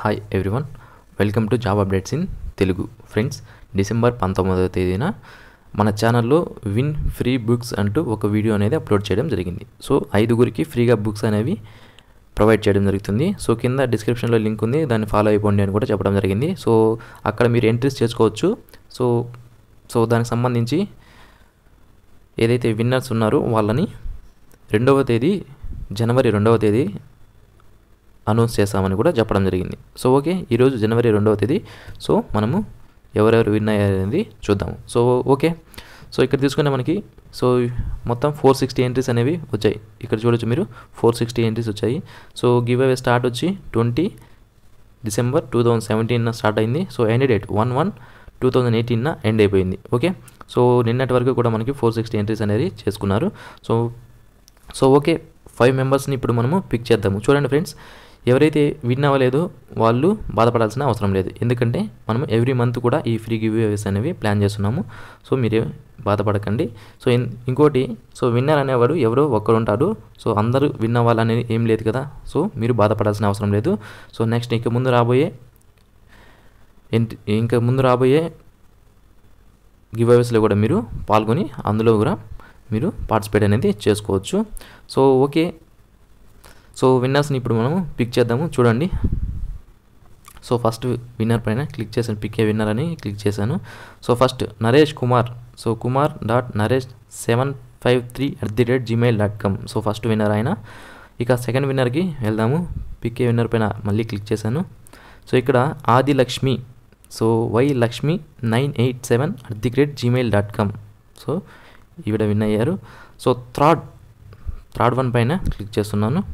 hi everyone welcome to job updates in Telugu friends December పంతొమ్మిదవ తేదీన మన ఛానల్లో విన్ ఫ్రీ బుక్స్ అంటూ ఒక వీడియో అనేది అప్లోడ్ చేయడం జరిగింది సో ఐదుగురికి ఫ్రీగా బుక్స్ అనేవి ప్రొవైడ్ చేయడం జరుగుతుంది సో కింద డిస్క్రిప్షన్లో లింక్ ఉంది దాన్ని ఫాలో అయిపోండి అని కూడా చెప్పడం జరిగింది సో అక్కడ మీరు ఎంట్రీస్ చేసుకోవచ్చు సో సో దానికి సంబంధించి ఏదైతే విన్నర్స్ ఉన్నారో వాళ్ళని రెండవ తేదీ జనవరి రెండవ తేదీ అనౌన్స్ చేస్తామని కూడా చెప్పడం జరిగింది సో ఓకే ఈరోజు జనవరి రెండవ తేదీ సో మనము ఎవరెవరు విన్ అయ్యారనేది చూద్దాము సో ఓకే సో ఇక్కడ తీసుకుంటే మనకి సో మొత్తం ఫోర్ సిక్స్టీ ఎంట్రీస్ అనేవి వచ్చాయి ఇక్కడ చూడొచ్చు మీరు ఫోర్ సిక్స్టీ ఎంట్రీస్ వచ్చాయి సో గివ్ అవే స్టార్ట్ వచ్చి twenty December two thousand seventeen start అయింది so end date one one two thousand eighteen end అయిపోయింది ఓకే సో నిన్నటి వరకు కూడా మనకి ఫోర్ సిక్స్టీ ఎంట్రీస్ అనేది చేసుకున్నారు సో సో ఓకే ఫైవ్ మెంబర్స్ని ఇప్పుడు మనము పిక్ చేద్దాము చూడండి ఫ్రెండ్స్ ఎవరైతే విన్ అవ్వలేదో వాళ్ళు బాధపడాల్సిన అవసరం లేదు ఎందుకంటే మనం ఎవ్రీ మంత్ కూడా ఈ ఫ్రీ గివ్ అవేస్ అనేవి ప్లాన్ చేస్తున్నాము సో మీరే బాధపడకండి సో ఇన్- ఇంకోటి సో విన్నర్ అనేవాడు ఎవరో ఒక్కరు ఉంటాడు సో అందరూ విన్ అవ్వాలనేది ఏం లేదు కదా సో మీరు బాధపడాల్సిన అవసరం లేదు సో నెక్స్ట్ ఇక ముందు రాబోయే ఎంట్- ఇంకా ముందు రాబోయే గివ్ అవేస్లో కూడా మీరు పాల్గొని అందులో కూడా మీరు పార్టిసిపేట్ అనేది చేసుకోవచ్చు సో ఓకే సో విన్నర్స్ని ఇప్పుడు మనం పిక్ చేద్దాము చూడండి సో ఫస్ట్ విన్నర్ పైన క్లిక్ చేశాను పిక్ ఏ విన్నర్ అని క్లిక్ చేశాను so first Naresh Kumar so Kumar dot Naresh seven five three at the rate gmail dot com so first winner ఆయన ఇక సెకండ్ విన్నర్కి వెళ్దాము పిక్ ఏ విన్నర్ పైన మళ్ళీ క్లిక్ చేశాను సో ఇక్కడ Adi Lakshmi so Y Lakshmi nine eight seven at the rate gmail dot com so ఈవిడ win అయ్యారు so third third one పైన క్లిక్ చేస్తున్నాను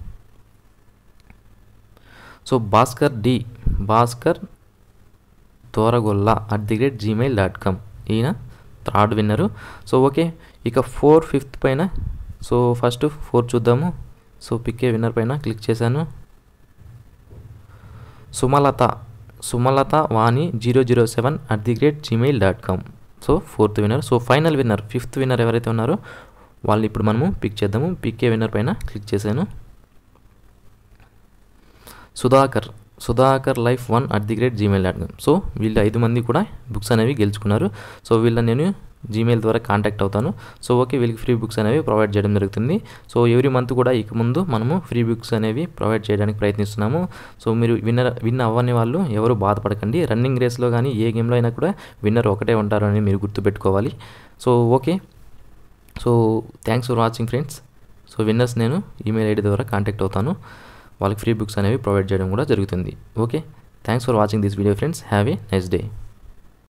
so Bhaskar D Bhaskar Doragolla at the rate gmail dot com ఈయన third winner so okay ఇక four fifth పైన so first four చూద్దాము so పిక్కే winner పైన క్లిక్ చేశాను Sumalatha Sumalatha Vani zero zero seven at the rate gmail dot com so fourth winner so final winner fifth winner ఎవరైతే ఉన్నారో వాళ్ళని ఇప్పుడు మనము పిక్ చేద్దాము పిక్కే విన్నర్ పైన క్లిక్ చేశాను Sudhakar Sudhakar life one at the rate gmail dot com so వీళ్ళు ఐదు మంది కూడా బుక్స్ అనేవి గెలుచుకున్నారు సో వీళ్ళని నేను జీమెయిల్ ద్వారా కాంటాక్ట్ అవుతాను సో ఓకే వీళ్ళకి ఫ్రీ బుక్స్ అనేవి ప్రొవైడ్ చేయడం జరుగుతుంది సో ఎవ్రీ మంత్ కూడా ఇక ముందు మనము ఫ్రీ బుక్స్ అనేవి ప్రొవైడ్ చేయడానికి ప్రయత్నిస్తున్నాము సో మీరు విన్నర్ విన్ అవ్వని వాళ్ళు ఎవరు బాధపడకండి రన్నింగ్ రేస్లో కానీ ఏ గేమ్లో అయినా కూడా విన్నర్ ఒకటే ఉంటారు అని మీరు గుర్తుపెట్టుకోవాలి so okay so thanks for watching friends so winners నేను ఈమెయిల్ ఐడి ద్వారా కాంటాక్ట్ అవుతాను వాళ్ళకి ఫ్రీ బుక్స్ అనేవి ప్రొవైడ్ చేయడం కూడా జరుగుతుంది okay thanks for watching this video friends have a nice day